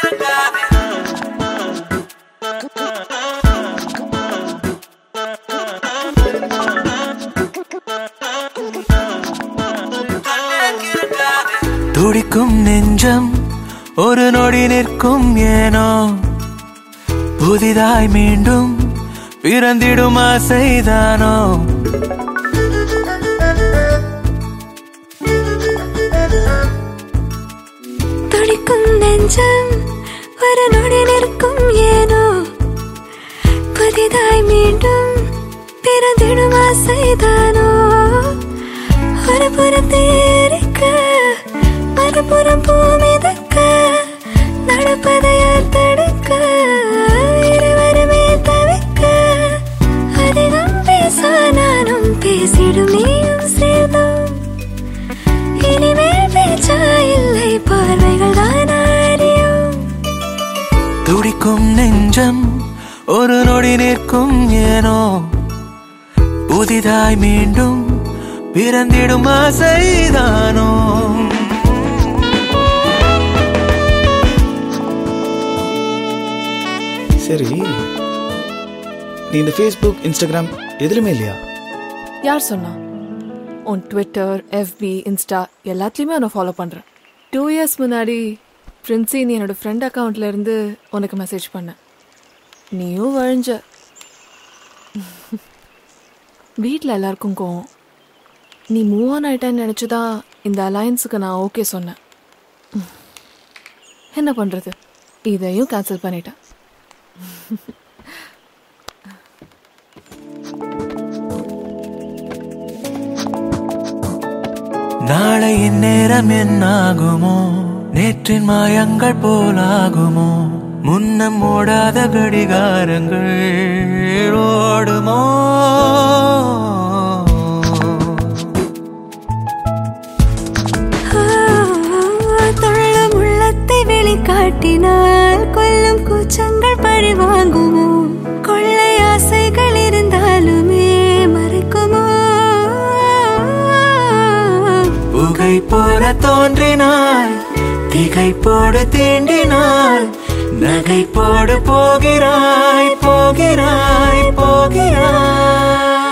துடிக்கும் நெஞ்சம் ஒரு நொடி நிற்கும் ஏனோ புதிதாய் மீண்டும் பிறந்திடும் ஆசைதானோ துடிக்கும் நெஞ்சம் ஒரு நொடி நிற்கும் ஏனோ புதிதாய் மீண்டும் பிறந்திடும் ஆசைதானோ ஒரு புறம் தேரிக்க மறுபுறம் பூமிதக்க நடப்பதை யார் தடுக்க இருவருமே தவிக்க அதிகம் பேச நானும் பேசிடும் நீயும் சேர்ந்தோம் இனிமேல் பேச்சா இல்லை பார்வைகள் தான் அறியும் துடிக்கும் நெஞ்சம் ஒரு நொடி நிற்கும் ஏனோ புதிதாய் மீண்டும் பிறந்திடும் ஆசைதானோ சரி நீ இந்த ஃபேஸ்புக் இன்ஸ்டாகிராம் எதுலையுமே இல்லையா யார் சொன்னா உன் ட்விட்டர் எஃபி இன்ஸ்டா எல்லாத்துலேயுமே உன்னை ஃபாலோ பண்ணுறேன் டூ இயர்ஸ் முன்னாடி பிரின்சி நீ என்னோட ஃப்ரெண்ட் அக்கௌண்ட்ல இருந்து உனக்கு மெசேஜ் பண்ணேன் நீயும் வழிஞ்ச வீட்டில் எல்லாருக்கும் கோவம் நீ மூவ் ஆன் ஆயிட்டேன்னு நினச்சி தான் இந்த அலையன்ஸுக்கு நான் ஓகே சொன்னேன் என்ன பண்ணுறது இதையும் கேன்சல் பண்ணிட்டேன் நாளை இந்நேரம் என்னாகுமோ நேற்றின் மாயங்கள் போலாகுமோ முன்னம் ஓடாத கடிகாரங்கள் ஓடுமோ தொள்ளும் உள்ளத்தை வெளிக்காட்டினால் கொல்லும் கூச்சங்கள் பழி வாங்குமோ கொள்ளை ஆசைகள் இருந்தாலுமே மறைக்குமோ புகை போல தோன்றினாய் திகை போடு தீண்டினாய் நகை போடு போகிறாய் போகிறாய் போகிறாய்